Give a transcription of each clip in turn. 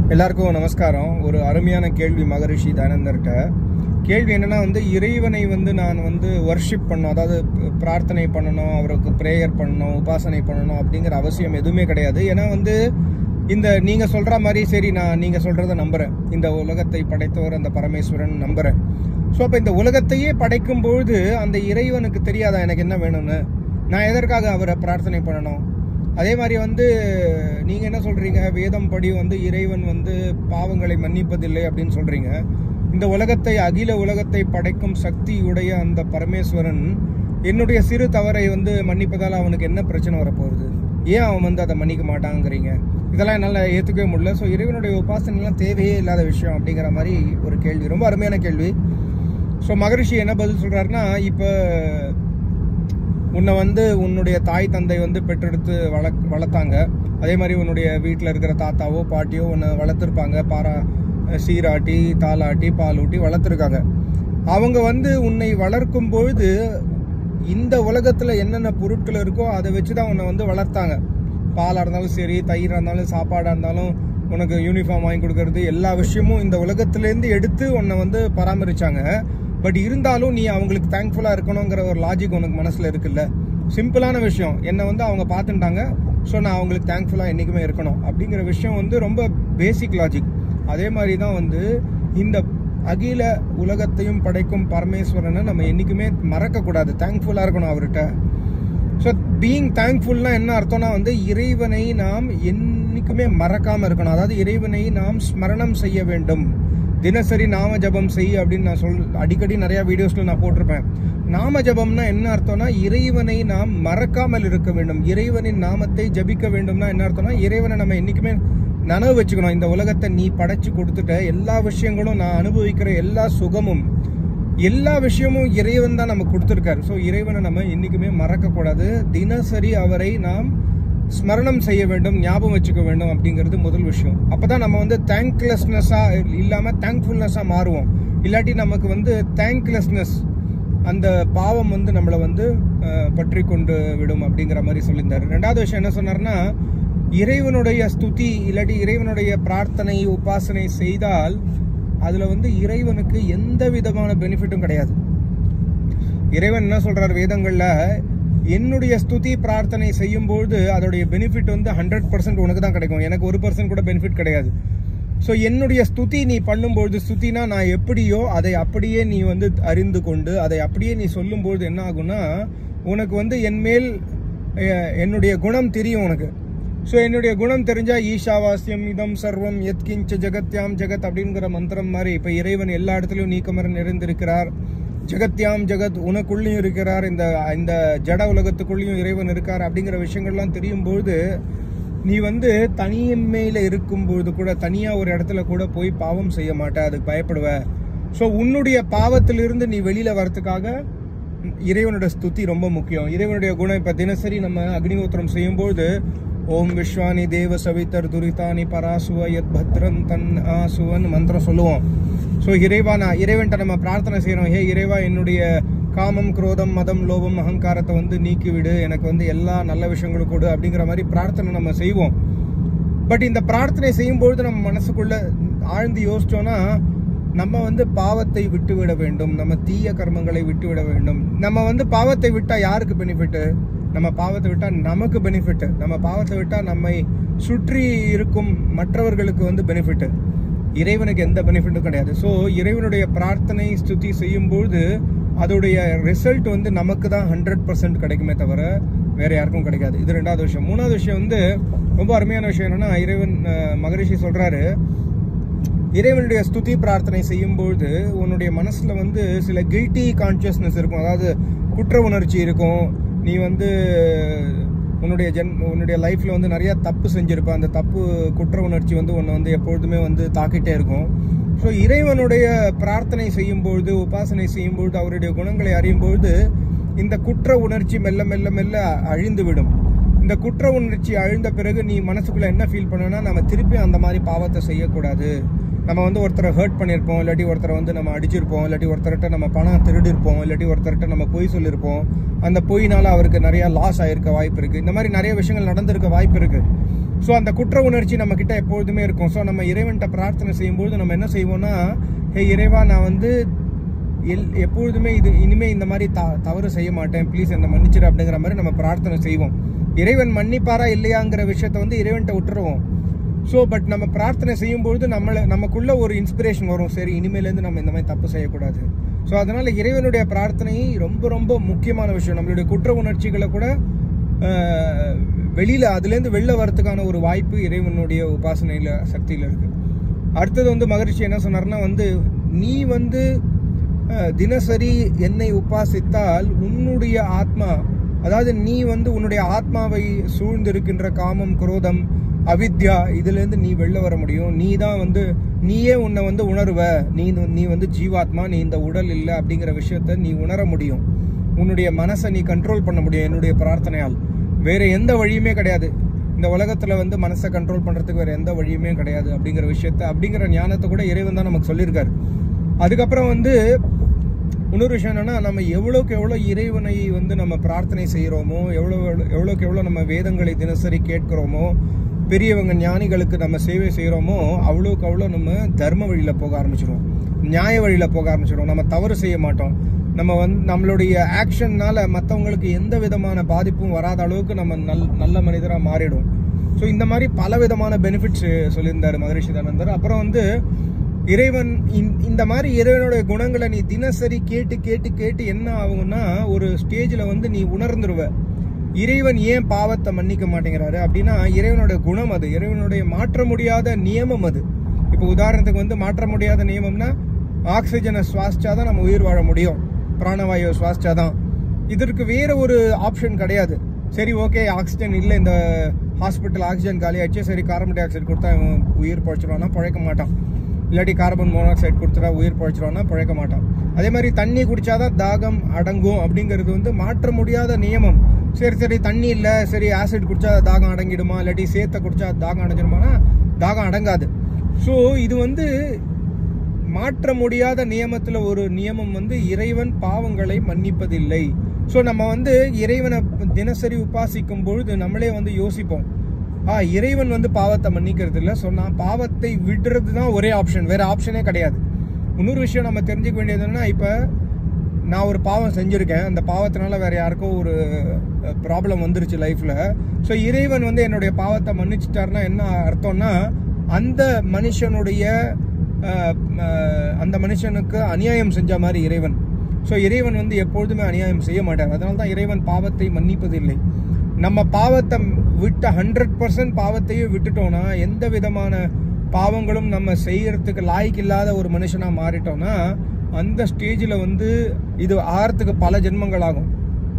எல்லாருக்கும் நமஸ்காரம் ஒரு அருமையான கேள்வி மகரிஷி தயானந்தர்கிட்ட கேள்வி என்னன்னா வந்து இறைவனை வந்து நான் வந்து வர்ஷிப் பண்ணணும் அதாவது பிரார்த்தனை பண்ணணும் அவருக்கு ப்ரேயர் பண்ணணும் உபாசனை பண்ணணும் அப்படிங்கிற அவசியம் எதுவுமே கிடையாது ஏன்னா வந்து இந்த நீங்க சொல்ற மாதிரி சரி நான் நீங்க சொல்றத நம்புறேன் இந்த உலகத்தை படைத்தவர் அந்த பரமேஸ்வரன் நம்புறேன் ஸோ அப்போ இந்த உலகத்தையே படைக்கும் பொழுது அந்த இறைவனுக்கு தெரியாதா எனக்கு என்ன வேணும்னு நான் எதற்காக அவரை பிரார்த்தனை பண்ணணும் அதே மாதிரி வந்து நீங்க என்ன சொல்றீங்க வேதம் படி வந்து இறைவன் வந்து பாவங்களை மன்னிப்பதில்லை அப்படின்னு சொல்றீங்க இந்த உலகத்தை அகில உலகத்தை படைக்கும் சக்தி உடைய அந்த பரமேஸ்வரன் என்னுடைய சிறு தவறை வந்து மன்னிப்பதால் அவனுக்கு என்ன பிரச்சனை வரப்போகுது ஏன் அவன் வந்து அதை மன்னிக்க மாட்டாங்கிறீங்க இதெல்லாம் என்னால் ஏற்றுக்கவே முடியல ஸோ இறைவனுடைய உபாசனைலாம் தேவையே இல்லாத விஷயம் அப்படிங்கிற மாதிரி ஒரு கேள்வி ரொம்ப அருமையான கேள்வி ஸோ மகரிஷி என்ன பதில் சொல்றாருன்னா இப்போ உன்னை வந்து உன்னுடைய தாய் தந்தை வந்து பெற்றெடுத்து வள வளர்த்தாங்க அதே மாதிரி உன்னுடைய வீட்டில் இருக்கிற தாத்தாவோ பாட்டியோ உன்னை வளர்த்துருப்பாங்க பாரா சீராட்டி தாலாட்டி பாலூட்டி வளர்த்துருக்காங்க அவங்க வந்து உன்னை வளர்க்கும் பொழுது இந்த உலகத்தில் என்னென்ன பொருட்கள் இருக்கோ அதை வச்சு தான் உன்னை வந்து வளர்த்தாங்க பாலாக இருந்தாலும் சரி தயிராக இருந்தாலும் சாப்பாடாக இருந்தாலும் உனக்கு யூனிஃபார்ம் வாங்கி கொடுக்கறது எல்லா விஷயமும் இந்த உலகத்துலேருந்து எடுத்து உன்னை வந்து பராமரிச்சாங்க பட் இருந்தாலும் நீ அவங்களுக்கு தேங்க்ஃபுல்லாக இருக்கணுங்கிற ஒரு லாஜிக் உனக்கு மனசில் இருக்குல்ல சிம்பிளான விஷயம் என்னை வந்து அவங்க பார்த்துட்டாங்க ஸோ நான் அவங்களுக்கு தேங்க்ஃபுல்லாக என்றைக்குமே இருக்கணும் அப்படிங்கிற விஷயம் வந்து ரொம்ப பேசிக் லாஜிக் அதே மாதிரி தான் வந்து இந்த அகில உலகத்தையும் படைக்கும் பரமேஸ்வரனை நம்ம என்றைக்குமே மறக்கக்கூடாது தேங்க்ஃபுல்லாக இருக்கணும் அவர்கிட்ட ஸோ பீயிங் தேங்க்ஃபுல்னா என்ன அர்த்தம்னா வந்து இறைவனை நாம் என்னைக்குமே மறக்காம இருக்கணும் அதாவது இறைவனை நாம் ஸ்மரணம் செய்ய வேண்டும் தினசரி நாம ஜபம் செய் அப்படின்னு நான் சொல் அடிக்கடி நிறைய வீடியோஸ்ல நான் போட்டிருப்பேன் நாம ஜபம்னா என்ன அர்த்தம்னா இறைவனை நாம் மறக்காமல் இருக்க வேண்டும் இறைவனின் நாமத்தை ஜபிக்க வேண்டும்னா என்ன அர்த்தம்னா இறைவனை நம்ம என்னைக்குமே நனவு வச்சுக்கணும் இந்த உலகத்தை நீ படைச்சு கொடுத்துட்ட எல்லா விஷயங்களும் நான் அனுபவிக்கிற எல்லா சுகமும் எல்லா விஷயமும் இறைவன் தான் நமக்கு கொடுத்துருக்காரு ஸோ இறைவனை நம்ம என்றைக்குமே மறக்கக்கூடாது தினசரி அவரை நாம் ஸ்மரணம் செய்ய வேண்டும் ஞாபகம் வச்சுக்க வேண்டும் அப்படிங்கிறது முதல் விஷயம் அப்பதான் நம்ம வந்து தேங்க்லெஸ்னஸா இல்லாம தேங்க்ஃபுல்னஸா மாறுவோம் இல்லாட்டி நமக்கு வந்து தேங்க்லெஸ்னஸ் அந்த பாவம் வந்து நம்மளை வந்து அஹ், பற்றி கொண்டு விடும் அப்படிங்கிற மாதிரி சொல்லியிருந்தாரு ரெண்டாவது விஷயம் என்ன சொன்னார்னா இறைவனுடைய ஸ்துதி இல்லாட்டி இறைவனுடைய பிரார்த்தனை உபாசனை செய்தால் அதுல வந்து இறைவனுக்கு எந்த விதமான பெனிஃபிட்டும் கிடையாது இறைவன் என்ன சொல்றார் வேதங்கள்ல என்னுடைய ஸ்துதி பிரார்த்தனை செய்யும் பொழுது அதோடைய பெனிஃபிட் வந்து ஹண்ட்ரட் பர்சன்ட் உனக்கு தான் கிடைக்கும் எனக்கு ஒரு பர்சன்ட் கூட பெனிஃபிட் கிடையாது ஸோ என்னுடைய ஸ்துதி நீ பண்ணும்பொழுது ஸ்துதினா நான் எப்படியோ அதை அப்படியே நீ வந்து அறிந்து கொண்டு அதை அப்படியே நீ சொல்லும்பொழுது என்ன ஆகும்னா உனக்கு வந்து என் மேல் அஹ், என்னுடைய குணம் தெரியும் உனக்கு ஸோ என்னுடைய குணம் தெரிஞ்சா ஈஷாவாஸ்யம் இதம் சர்வம் எத்கிஞ்ச ஜெகத்யாம் ஜெகத் அப்படிங்கிற மந்திரம் மாதிரி இப்போ இறைவன் எல்லா இடத்துலையும் நீக்கமர நிறைந்திருக்கிறார் ஜெகத்யாம் ஜெகத் உனக்குள்ளேயும் இருக்கிறார் இந்த இந்த ஜட உலகத்துக்குள்ளேயும் இறைவன் இருக்கார் அப்படிங்கிற விஷயங்கள்லாம் தெரியும் பொழுது நீ வந்து தனியன்மையில இருக்கும்பொழுது கூட தனியா ஒரு இடத்துல கூட போய் பாவம் செய்ய மாட்ட அதுக்கு பயப்படுவ ஸோ உன்னுடைய பாவத்திலிருந்து நீ வெளியில வரதுக்காக இறைவனோட ஸ்துதி ரொம்ப முக்கியம் இறைவனுடைய குணம் இப்ப தினசரி நம்ம அக்னிஹோத்திரம் செய்யும்போது ஓம் விஸ்வானி தேவ சவித்தர் துரிதானி பராசுவ யத் பத்ரன் தன் ஆசுவன் மந்திரம் சொல்லுவோம் ஸோ இறைவா நான் இறைவன்ட்ட நம்ம பிரார்த்தனை செய்யறோம் ஹே இறைவா என்னுடைய காமம் குரோதம் மதம் லோபம் அகங்காரத்தை வந்து நீக்கிவிடு எனக்கு வந்து எல்லா நல்ல விஷயங்களும் கொடு அப்படிங்கிற மாதிரி பிரார்த்தனை நம்ம செய்வோம் பட் இந்த பிரார்த்தனை செய்யும்பொழுது நம்ம மனசுக்குள்ள ஆழ்ந்து யோசிச்சோம்னா நம்ம வந்து பாவத்தை விட்டுவிட வேண்டும் நம்ம தீய கர்மங்களை விட்டுவிட வேண்டும் நம்ம வந்து பாவத்தை விட்டா யாருக்கு பெனிஃபிட் நம்ம பாவத்தை விட்டா நமக்கு பெனிஃபிட் நம்ம பாவத்தை விட்டா நம்மை சுற்றி இருக்கும் மற்றவர்களுக்கு வந்து பெனிஃபிட் இறைவனுக்கு எந்த பெனிஃபிட்டும் கிடையாது ஸோ இறைவனுடைய பிரார்த்தனை ஸ்துதி செய்யும்பொழுது அதோடைய ரிசல்ட் வந்து நமக்கு தான் ஹண்ட்ரட் பர்சன்ட் கிடைக்குமே தவிர வேற யாருக்கும் கிடைக்காது இது ரெண்டாவது விஷயம் மூணாவது விஷயம் வந்து ரொம்ப அருமையான விஷயம் என்னன்னா இறைவன் அஹ், மகரிஷி சொல்றாரு இறைவனுடைய ஸ்துதி பிரார்த்தனை செய்யும்பொழுது உன்னுடைய மனசுல வந்து சில கில்ட்டி கான்சியஸ்னஸ் இருக்கும் அதாவது குற்ற உணர்ச்சி இருக்கும் நீ வந்து உன்னுடைய ஜென் உன்னுடைய லைஃப்ல வந்து நிறைய தப்பு செஞ்சிருப்ப அந்த தப்பு குற்ற உணர்ச்சி வந்து உன்னை வந்து எப்பொழுதுமே வந்து தாக்கிட்டே இருக்கும் ஸோ இறைவனுடைய பிரார்த்தனை செய்யும்பொழுது உபாசனை செய்யும்பொழுது அவருடைய குணங்களை அறியும்பொழுது இந்த குற்ற உணர்ச்சி மெல்ல மெல்ல மெல்ல அழிந்து விடும் இந்த குற்ற உணர்ச்சி அழிந்த பிறகு நீ மனசுக்குள்ள என்ன ஃபீல் பண்ணனா நம்ம திருப்பி அந்த மாதிரி பாவத்தை செய்யக்கூடாது நம்ம வந்து ஒருத்தரை ஹர்ட் பண்ணியிருப்போம் இல்லாட்டி ஒருத்தரை வந்து நம்ம அடிச்சிருப்போம் இல்லாட்டி ஒருத்தர்கிட்ட நம்ம பணம் திருடிருப்போம் இல்லாட்டி ஒருத்தர்கிட்ட நம்ம பொய் சொல்லியிருப்போம் அந்த பொய்னால அவருக்கு நிறைய லாஸ் ஆயிருக்க வாய்ப்பு இருக்கு இந்த மாதிரி நிறைய விஷயங்கள் நடந்திருக்க வாய்ப்பு இருக்கு ஸோ அந்த குற்ற உணர்ச்சி நம்ம கிட்ட எப்பொழுதுமே இருக்கும் ஸோ நம்ம இறைவன்கிட்ட பிரார்த்தனை செய்யும்போது நம்ம என்ன செய்வோம்னா ஹே இறைவா நான் வந்து எல் எப்பொழுதுமே இது இனிமே இந்த மாதிரி த தவறு செய்ய மாட்டேன் ப்ளீஸ் என்னை மன்னிச்சிரு அப்படிங்கிற மாதிரி நம்ம பிரார்த்தனை செய்வோம் இறைவன் மன்னிப்பாரா இல்லையாங்கிற விஷயத்த வந்து இறைவன்கிட்ட விட்டுருவோம் ஸோ பட் நம்ம பிரார்த்தனை செய்யும்பொழுது நம்மளை நமக்குள்ள ஒரு இன்ஸ்பிரேஷன் வரும் சரி இனிமேலேருந்து நம்ம இந்த மாதிரி தப்பு செய்யக்கூடாது ஸோ அதனால இறைவனுடைய பிரார்த்தனை ரொம்ப ரொம்ப முக்கியமான விஷயம் நம்மளுடைய குற்ற உணர்ச்சிகளை கூட ஆஹ், வெளியில அதுலேருந்து வெளில வரதுக்கான ஒரு வாய்ப்பு இறைவனுடைய உபாசனையில சக்தியில இருக்கு அடுத்தது வந்து மகரிஷி என்ன சொன்னார்னா வந்து நீ வந்து அஹ், தினசரி என்னை உபாசித்தால் உன்னுடைய ஆத்மா அதாவது நீ வந்து உன்னுடைய ஆத்மாவை சூழ்ந்திருக்கின்ற காமம் குரோதம் அவித்யா இதுல இருந்து நீ வெளில வர முடியும் நீ தான் வந்து நீயே உன்னை வந்து உணர்வ நீ நீ வந்து ஜீவாத்மா நீ இந்த உடல் இல்லை அப்படிங்கிற விஷயத்த நீ உணர முடியும் உன்னுடைய மனசை நீ கண்ட்ரோல் பண்ண முடியும் என்னுடைய பிரார்த்தனையால் வேற எந்த வழியுமே கிடையாது இந்த உலகத்துல வந்து மனசை கண்ட்ரோல் பண்றதுக்கு வேற எந்த வழியுமே கிடையாது அப்படிங்கிற விஷயத்த அப்படிங்கிற ஞானத்தை கூட இறைவன் தான் நமக்கு சொல்லியிருக்காரு அதுக்கப்புறம் வந்து இன்னொரு விஷயம் என்னன்னா நம்ம எவ்வளோக்கு எவ்வளோ இறைவனை வந்து நம்ம பிரார்த்தனை செய்கிறோமோ எவ்வளோ எவ்வளோக்கு எவ்வளோ நம்ம வேதங்களை தினசரி கேட்கிறோமோ பெரியவங்க ஞானிகளுக்கு நம்ம சேவை செய்கிறோமோ அவ்வளோக்கு அவ்வளோ நம்ம தர்ம வழியில் போக ஆரம்பிச்சிடுவோம் நியாய வழியில் போக ஆரம்பிச்சிடுவோம் நம்ம தவறு செய்ய மாட்டோம் நம்ம வந்து நம்மளுடைய ஆக்ஷன்னால மற்றவங்களுக்கு எந்த விதமான பாதிப்பும் வராத அளவுக்கு நம்ம நல் நல்ல மனிதராக மாறிடும் ஸோ இந்த மாதிரி பல விதமான பெனிஃபிட்ஸ் சொல்லியிருந்தாரு மகரிஷி தானந்தர் அப்புறம் வந்து இறைவன் இந்த- இந்த மாதிரி இறைவனுடைய குணங்களை நீ தினசரி கேட்டு கேட்டு கேட்டு என்ன ஆகும்னா ஒரு ஸ்டேஜில் வந்து நீ உணர்ந்துருவ இறைவன் ஏன் பாவத்தை மன்னிக்க மாட்டேங்கிறாரு அப்படின்னா இறைவனுடைய குணம் அது இறைவனுடைய மாற்ற முடியாத நியமம் அது இப்போ உதாரணத்துக்கு வந்து மாற்ற முடியாத நியமம்னா ஆக்சிஜனை சுவாசிச்சாதான் நம்ம உயிர் வாழ முடியும் பிராணவாயுவை சுவாசிச்சாதான் இதற்கு வேற ஒரு ஆப்ஷன் கிடையாது சரி ஓகே ஆக்சிஜன் இல்லை இந்த ஹாஸ்பிட்டல் ஆக்சிஜன் காலியாச்சு சரி கார்பன் டை ஆக்சைடு கொடுத்தா இவன் உயிர் பழைச்சிருவானா பழைக்க மாட்டான் இல்லாட்டி கார்பன் மோனாக்சைடு கொடுத்துட்டா உயிர் பழைச்சிருவானா பழைக்க மாட்டான் அதே மாதிரி தண்ணி குடிச்சாதான் தாகம் அடங்கும் அப்படிங்கிறது வந்து மாற்ற முடியாத நியமம் சரி சரி தண்ணி இல்லை சரி ஆசிட் குடிச்சா தாகம் அடங்கிடுமா இல்லாட்டி சேத்தை குடிச்சா தாகம் அடைஞ்சிடுமானா தாகம் அடங்காது ஸோ இது வந்து மாற்ற முடியாத நியமத்துல ஒரு நியமம் வந்து இறைவன் பாவங்களை மன்னிப்பதில்லை ஸோ நம்ம வந்து இறைவனை தினசரி உபாசிக்கும் பொழுது நம்மளே வந்து யோசிப்போம் ஆ இறைவன் வந்து பாவத்தை மன்னிக்கிறது இல்லை ஸோ நான் பாவத்தை விடுறது தான் ஒரே ஆப்ஷன் வேற ஆப்ஷனே கிடையாது இன்னொரு விஷயம் நம்ம தெரிஞ்சுக்க வேண்டியது என்னன்னா இப்போ நான் ஒரு பாவம் செஞ்சுருக்கேன் அந்த பாவத்தினால வேற யாருக்கோ ஒரு ப்ராப்ளம் வந்துருச்சு லைஃப்ல ஸோ இறைவன் வந்து என்னுடைய பாவத்தை மன்னிச்சிட்டாருன்னா என்ன அர்த்தம்னா அந்த மனுஷனுடைய அஹ், அஹ், அந்த மனுஷனுக்கு அநியாயம் செஞ்ச மாதிரி இறைவன் ஸோ இறைவன் வந்து எப்பொழுதுமே அநியாயம் செய்ய மாட்டார் அதனால தான் இறைவன் பாவத்தை மன்னிப்பதில்லை நம்ம பாவத்தை விட்ட ஹண்ட்ரட் பர்சன்ட் பாவத்தையும் விட்டுட்டோம்னா எந்த விதமான பாவங்களும் நம்ம செய்யறதுக்கு லாய்க்கு இல்லாத ஒரு மனுஷனா மாறிட்டோம்னா அந்த ஸ்டேஜில் வந்து இது ஆறதுக்கு பல ஜென்மங்கள் ஆகும்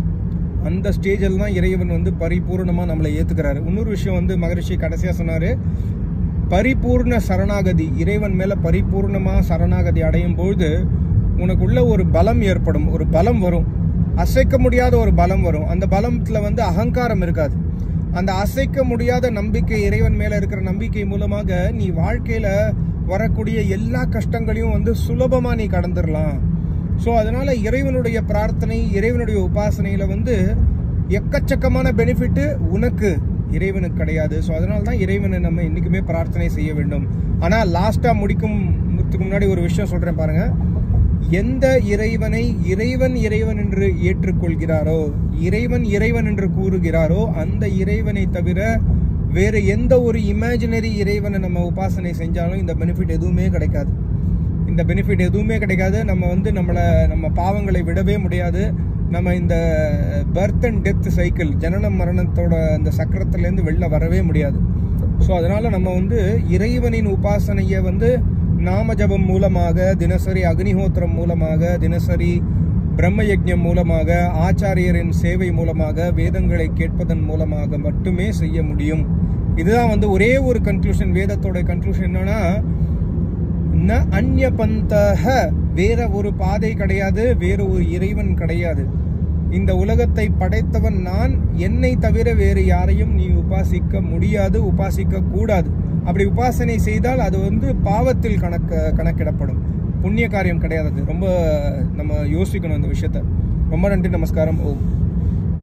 அந்த ஸ்டேஜில் தான் இறைவன் வந்து பரிபூர்ணமாக நம்மளை ஏற்றுக்கிறாரு இன்னொரு விஷயம் வந்து மகரிஷி கடைசியாக சொன்னார் பரிபூர்ண சரணாகதி இறைவன் மேலே பரிபூர்ணமாக சரணாகதி அடையும் பொழுது உனக்குள்ள ஒரு பலம் ஏற்படும் ஒரு பலம் வரும் அசைக்க முடியாத ஒரு பலம் வரும் அந்த பலத்துல வந்து அகங்காரம் இருக்காது அந்த அசைக்க முடியாத நம்பிக்கை இறைவன் மேல இருக்கிற நம்பிக்கை மூலமாக நீ வாழ்க்கையில வரக்கூடிய எல்லா கஷ்டங்களையும் வந்து சுலபமா நீ கடந்துடலாம் ஸோ அதனால இறைவனுடைய பிரார்த்தனை இறைவனுடைய உபாசனையில வந்து எக்கச்சக்கமான பெனிஃபிட் உனக்கு இறைவனுக்கு கிடையாது ஸோ அதனால தான் இறைவனை நம்ம இன்னைக்குமே பிரார்த்தனை செய்ய வேண்டும் ஆனா லாஸ்டா முடிக்கும் முத்துக்கு முன்னாடி ஒரு விஷயம் சொல்றேன் பாருங்க எந்த இறைவனை இறைவன் இறைவன் என்று ஏற்றுக்கொள்கிறாரோ இறைவன் இறைவன் என்று கூறுகிறாரோ அந்த இறைவனை தவிர வேற எந்த ஒரு இமேஜினரி இறைவனை நம்ம உபாசனை செஞ்சாலும் இந்த பெனிஃபிட் எதுவுமே கிடைக்காது இந்த பெனிஃபிட் எதுவுமே கிடைக்காது நம்ம வந்து நம்மளை நம்ம பாவங்களை விடவே முடியாது நம்ம இந்த பர்த் அண்ட் டெத் சைக்கிள் ஜனன மரணத்தோட அந்த சக்கரத்திலேருந்து வெளில வரவே முடியாது ஸோ அதனால நம்ம வந்து இறைவனின் உபாசனையை வந்து நாம ஜபம் மூலமாக தினசரி அக்னிஹோத்திரம் மூலமாக தினசரி பிரம்ம யஜ்ஞம் மூலமாக ஆச்சாரியரின் சேவை மூலமாக வேதங்களை கேட்பதன் மூலமாக மட்டுமே செய்ய முடியும் இதுதான் வந்து ஒரே ஒரு கன்க்ளூஷன் வேதத்தோட கன்க்ளூஷன் என்னன்னா ந அந்நிய பந்தக வேற ஒரு பாதை கிடையாது வேற ஒரு இறைவன் கிடையாது இந்த உலகத்தை படைத்தவன் நான் என்னை தவிர வேறு யாரையும் நீ உபாசிக்க முடியாது உபாசிக்க கூடாது அப்படி உபாசனை செய்தால் அது வந்து பாவத்தில் கணக்க கணக்கிடப்படும் புண்ணிய காரியம் கிடையாது அது ரொம்ப நம்ம யோசிக்கணும் இந்த விஷயத்த ரொம்ப நன்றி நமஸ்காரம் ஓம்